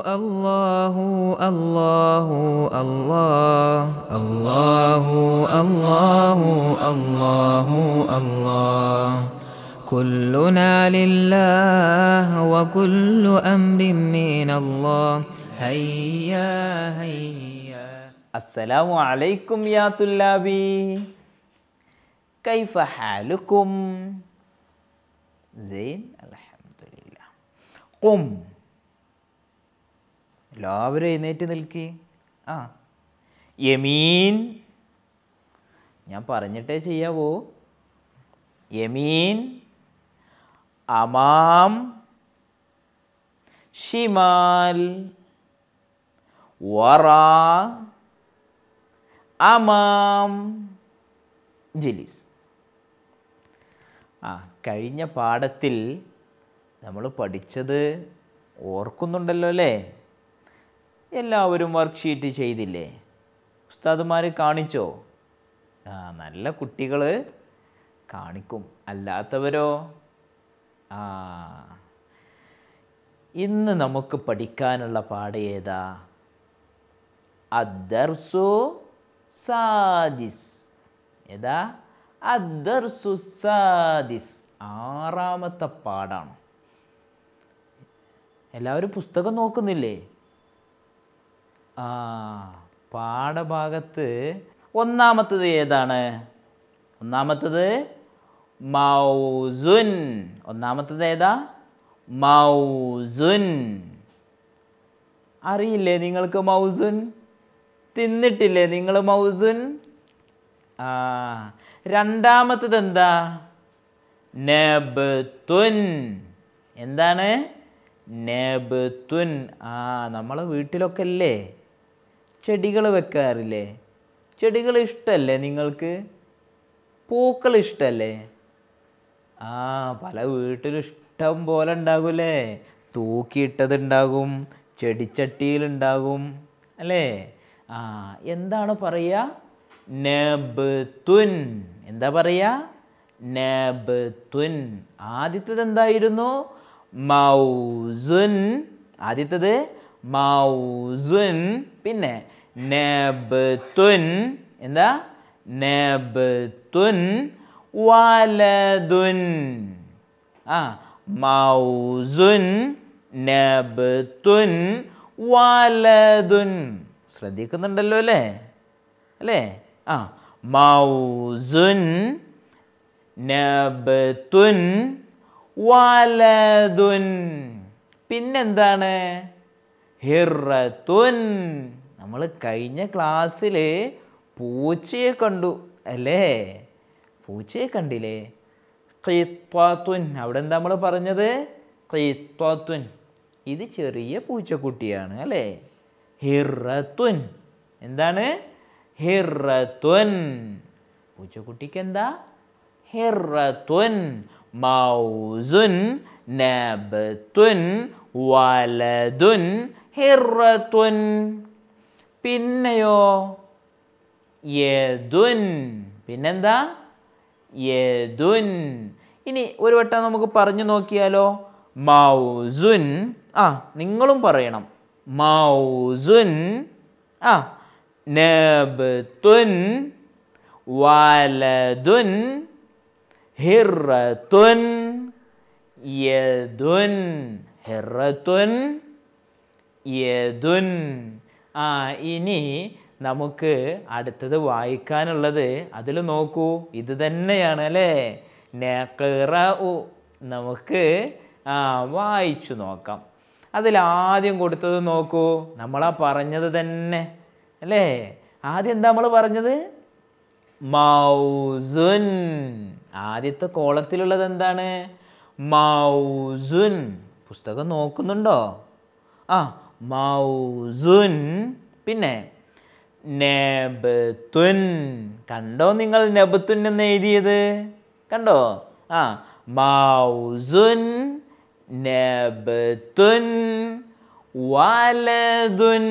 الله الله الله الله الله الله الله كلنا لله وكل أمر من الله هيا هيا السلام عليكم يا طلابي كيف حالكم زين الحمد لله قم എല്ലാവരും എഴുന്നേറ്റ് നിൽക്കി ആ യമീൻ ഞാൻ പറഞ്ഞിട്ടേ ചെയ്യാവോ യമീൻ അമാം ഷിമാൽ വറ അമാം ജലീസ് ആ കഴിഞ്ഞ പാഠത്തിൽ നമ്മൾ പഠിച്ചത് ഓർക്കുന്നുണ്ടല്ലോ അല്ലേ എല്ലാവരും വർക്ക്ഷീറ്റ് ചെയ്തില്ലേ ഉസ്താദുമാർ കാണിച്ചോ ആ നല്ല കുട്ടികൾ കാണിക്കും അല്ലാത്തവരോ ആ ഇന്ന് നമുക്ക് പഠിക്കാനുള്ള പാഠം ഏതാ അദ്ദർസു സാദിസ് ഏതാ അദ്ദർസു സാദിസ് ആറാമത്തെ പാഠാണ് എല്ലാവരും പുസ്തകം നോക്കുന്നില്ലേ ആ പാഠഭാഗത്ത് ഒന്നാമത്തത് ഏതാണ് ഒന്നാമത്തത് മൗസുൻ ഒന്നാമത്തത് ഏതാ മൗസുൻ അറിയില്ലേ നിങ്ങൾക്ക് മൗസുൻ തിന്നിട്ടില്ലേ നിങ്ങൾ മൗസുൻ ആ രണ്ടാമത്തത് എന്താ നബത്തുൻ എന്താണ് നബത്തുൻ ആ നമ്മളെ വീട്ടിലൊക്കെ അല്ലേ ചെടികൾ വെക്കാറില്ലേ ചെടികൾ ഇഷ്ടമല്ലേ നിങ്ങൾക്ക് പൂക്കൾ ഇഷ്ടമല്ലേ ആ പല വീട്ടിലും ഇഷ്ടം പോലെ ഉണ്ടാകൂലേ തൂക്കിയിട്ടതുണ്ടാകും ചെടിച്ചട്ടിയിലുണ്ടാകും അല്ലേ ആ എന്താണ് പറയുക നബത്തുൻ എന്താ പറയുക നബത്തുൻ ആദ്യത്തത് എന്തായിരുന്നു മൗസുൻ ആദ്യത്തത് മൗസുൻ പിന്നെ നബത്തുൻ എന്താ നബത്തുൻ വലതുൻ ആ മൗസുൻ നബത്തുൻ വലതുൻ ശ്രദ്ധിക്കുന്നുണ്ടല്ലോ അല്ലേ അല്ലേ ആ മൗസുൻ നബത്തുൻ വലതുൻ പിന്നെന്താണ് ഹിറത്തുൻ നമ്മൾ കഴിഞ്ഞ ക്ലാസ്സിൽ പൂച്ചയെ കണ്ടു അല്ലേ പൂച്ചയെ കണ്ടില്ലേ ഖിത്വാത്തുൻ അവിടെ എന്താ നമ്മൾ പറഞ്ഞത് ഖിത്വാത്തുൻ ഇത് ചെറിയ പൂച്ചക്കുട്ടിയാണ് അല്ലേ ഹിറത്തുൻ എന്താണ് ഹിറത്തുൻ പൂച്ചക്കുട്ടിക്ക് എന്താ ഹിറത്തുൻ മൗസുൻ നബത്തുൻ വലതുൻ ഹിറത്തുൻ പിന്നെയോ യദുൻ പിന്നെന്താ യദുൻ ഇനി ഒരു വട്ടം നമുക്ക് പറഞ്ഞു നോക്കിയാലോ മൗസുൻ ആ നിങ്ങളും പറയണം മൗസുൻ ആ നബത്തുൻ വലതുൻ ഹിറത്തുൻ യദുൻ ഹിറത്തുൻ യദുൻ ആ ഇനി നമുക്ക് അടുത്തത് വായിക്കാനുള്ളത് അതിൽ നോക്കൂ ഇത് തന്നെയാണ് അല്ലേ നഖറ നമുക്ക് ആ വായിച്ചു നോക്കാം അതിൽ ആദ്യം കൊടുത്തത് നോക്കൂ നമ്മളാ പറഞ്ഞത് തന്നെ അല്ലേ ആദ്യം എന്താ നമ്മൾ പറഞ്ഞത് മൗസുൻ ആദ്യത്തെ കോളത്തിലുള്ളത് എന്താണ് മൗസുൻ പുസ്തകം നോക്കുന്നുണ്ടോ ആ മൗസുൻ പിന്നെ നബത്തുൻ കണ്ടോ നിങ്ങൾ നബത്തുൻ എന്ന് എഴുതിയത് കണ്ടോ ആ മൗസുൻ നബത്തുൻ വലതുൻ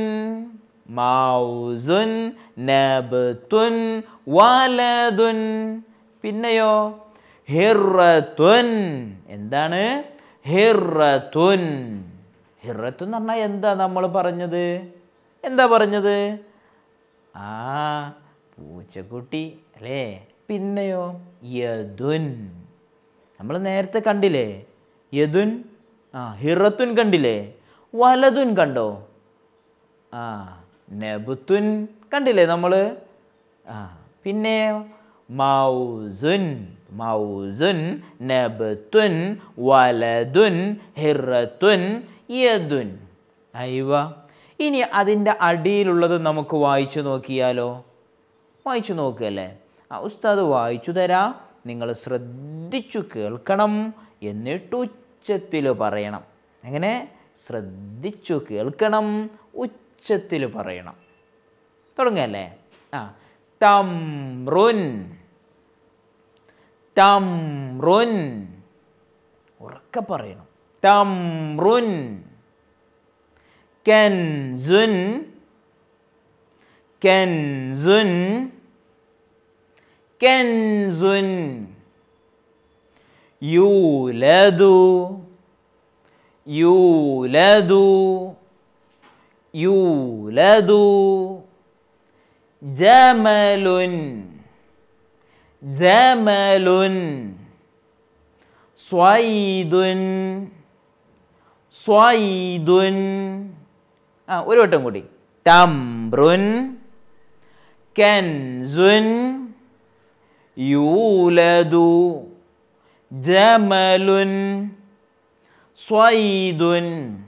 മൗസുൻ നബത്തുൻ വലതുൻ പിന്നെയോ ഹിറത്തുൻ എന്താണ് ഹിറത്തുൻ ഹിറത്ത് എന്ന് പറഞ്ഞാൽ എന്താ നമ്മൾ പറഞ്ഞത് എന്താ പറഞ്ഞത് ആ പൂച്ചക്കുട്ടി അല്ലേ പിന്നെയോ യദുൻ നമ്മൾ നേരത്തെ കണ്ടില്ലേ യദുൻ ആ ഹിറത്തുൻ കണ്ടില്ലേ വലതുൻ കണ്ടോ ആ നബുത്തുൻ കണ്ടില്ലേ നമ്മൾ ആ പിന്നെ മൗസുൻ മൗസുൻ നബത്തുൻ വലതുൻ ഹിറത്തുൻ യദുൻ അയവ ഇനി അതിൻ്റെ അടിയിലുള്ളത് നമുക്ക് വായിച്ചു നോക്കിയാലോ വായിച്ചു നോക്കുകയല്ലേ ആ ഉസ്താദ് വായിച്ചു തരാം നിങ്ങൾ ശ്രദ്ധിച്ചു കേൾക്കണം എന്നിട്ട് ഉച്ചത്തിൽ പറയണം എങ്ങനെ ശ്രദ്ധിച്ചു കേൾക്കണം ഉച്ചത്തിൽ പറയണം തുടങ്ങല്ലേ ആ തംറുൻ തംറുൻ ഉറക്കെ പറയണം തംറുൻ കൻസുൻ കൻസുൻ കൻസുൻ യൂലദു യൂലദു യൂലദു ജമലുൻ ജമലുൻ സ്വൈദുൻ സ്വൈദുൻ ആ ഒരു വട്ടം കൂടി തംബ്രുൻ കൻസുൻ യൂലദു ജമലുൻ സ്വൈദുൻ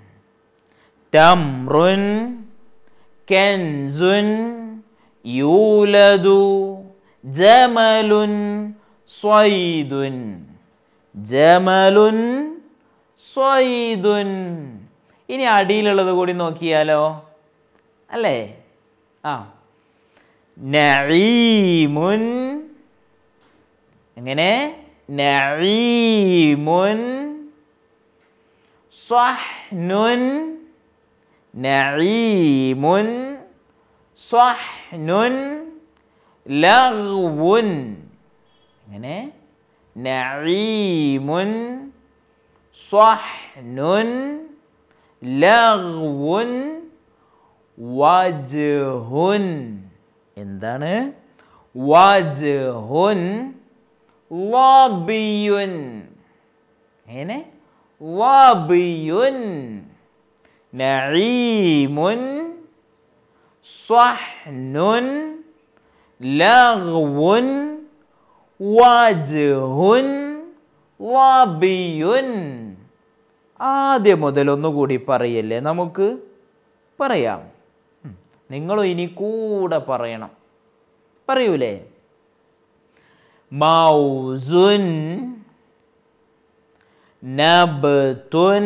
തംറുൻ കൻസുൻ യൂലദു ജമലുൻ സ്വൈദുൻ ജമലുൻ സ്വൈദുൻ ഇനി അടിയിലുള്ളത് കൂടി നോക്കിയാലോ അല്ലേ ആ നഈമുൻ എങ്ങനെ നഈമുൻ സ്വഹ്നുൻ നഈമുൻ സ്വഹ്നുൻ ലഗ്വുൻ എങ്ങനെ നഈമുൻ സ്വഹ്നുൻ ലഗ്വുൻ വജ്ഹുൻ എന്താണ് വജ്ഹുൻ വാബിയുൻ എങ്ങനെ വാബിയുൻ നഈമുൻ സ്വഹ്നുൻ ലഗ്വുൻ വജ്ഹുൻ വാബിയുൻ ആദ്യം മുതൽ ഒന്നുകൂടി പറയല്ലേ നമുക്ക് പറയാം ഉം. നിങ്ങളും ഇനി കൂടെ പറയണം പറയൂലേ മൗസുൻ നബ്തുൻ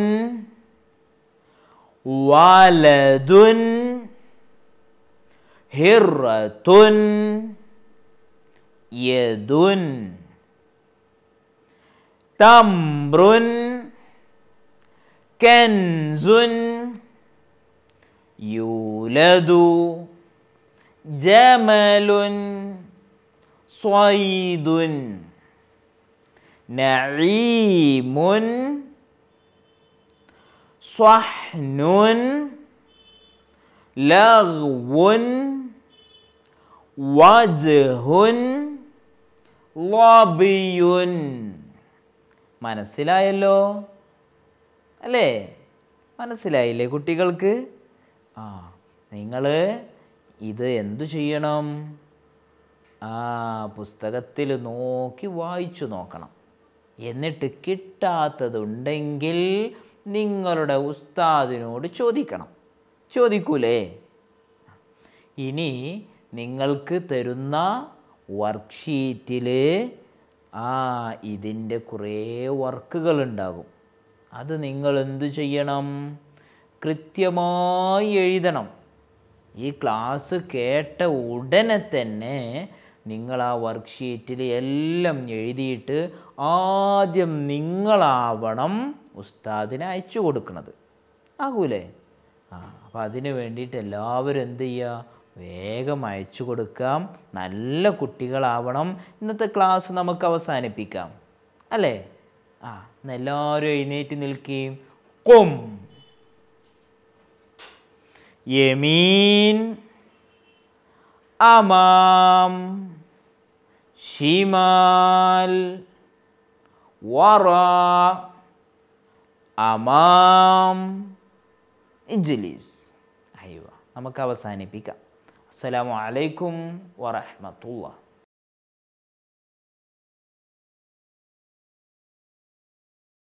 വലതുൻ ഹിറത്തുൻ യദുൻ തംറുൻ കൻസുൻ യൂലദു ജമലുൻ സ്വൈദുൻ നഈമുൻ സ്വഹ്നുൻ ലഗ്വുൻ വജ്ഹുൻ ലബിയുൻ മനസ്സിലായല്ലോ അല്ലേ മനസ്സിലായില്ലേ കുട്ടികൾക്ക് ആ നിങ്ങൾ ഇത് എന്തു ചെയ്യണം ആ പുസ്തകത്തിൽ നോക്കി വായിച്ചു നോക്കണം എന്നിട്ട് കിട്ടാത്തതുണ്ടെങ്കിൽ നിങ്ങളുടെ ഉസ്താദിനോട് ചോദിക്കണം ചോദിക്കൂലേ ഇനി നിങ്ങൾക്ക് തരുന്ന വർക്ക്ഷീറ്റിൽ ആ ഇതിൻ്റെ കുറേ വർക്കുകൾ ഉണ്ടാകും അത് നിങ്ങൾ എന്തു ചെയ്യണം കൃത്യമായി എഴുതണം ഈ ക്ലാസ് കേട്ട ഉടനെ തന്നെ നിങ്ങൾ ആ വർക്ക്ഷീറ്റിൽ എല്ലാം എഴുതിയിട്ട് ആദ്യം നിങ്ങളാവണം ഉസ്താദിന് അയച്ചു കൊടുക്കുന്നത് ആകൂലേ ആ അപ്പം അതിന് വേണ്ടിയിട്ട് എല്ലാവരും എന്ത് ചെയ്യുക വേഗം അയച്ചു കൊടുക്കാം നല്ല കുട്ടികളാവണം ഇന്നത്തെ ക്ലാസ് നമുക്ക് അവസാനിപ്പിക്കാം അല്ലേ ആ ഇന്ന് എല്ലാവരും എഴുന്നേറ്റ് നിൽക്കുകയും കൊം യമീൻ അമാം ഷിമാൽ വറ അമാം ഇജ്ലീസ് അയ്യോ നമുക്ക് അവസാനിപ്പിക്കാം അസ്സലാമു അലൈക്കും വറഹ്മത്തുള്ളാഹി